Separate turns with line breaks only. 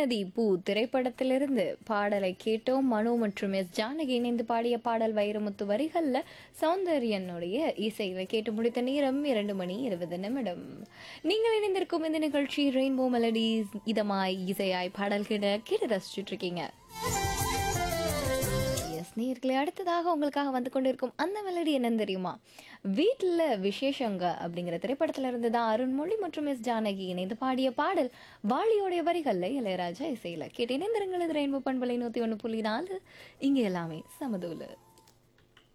நதி பூ திரைப்படத்திலிருந்து பாடலை கேட்டோம் மனு மற்றும் எஸ் ஜானகி இணைந்து பாடிய பாடல் வைரமுத்து வரிகள்ல சௌந்தர்யனுடைய இசையில கேட்டு முடித்த நேரம் இரண்டு மணி இருபது நிமிடம் நீங்கள் இணைந்திருக்கும் இந்த நிகழ்ச்சி ரெயின்போ மெலடிஸ் இதமாய் இசையாய் பாடல் கேட்ட கேட்டு ரசிச்சுட்டு இருக்கீங்க எஸ் நேர்களே அடுத்ததாக உங்களுக்காக வந்து கொண்டிருக்கும் அந்த மெலடி என்னன்னு தெரியுமா வீட்டில் விசேஷங்க அப்படிங்கிற திரைப்படத்துல இருந்து தான் அருண்மொழி மற்றும் எஸ் ஜானகி இணைந்து பாடிய பாடல் வாலியோடைய வரிகள்ல இளையராஜா இசையில கேட்டு இணைந்திருங்கள் இது ரெயின்போ பண்பலை நூத்தி ஒன்று புள்ளி நாலு இங்க எல்லாமே சமதூலு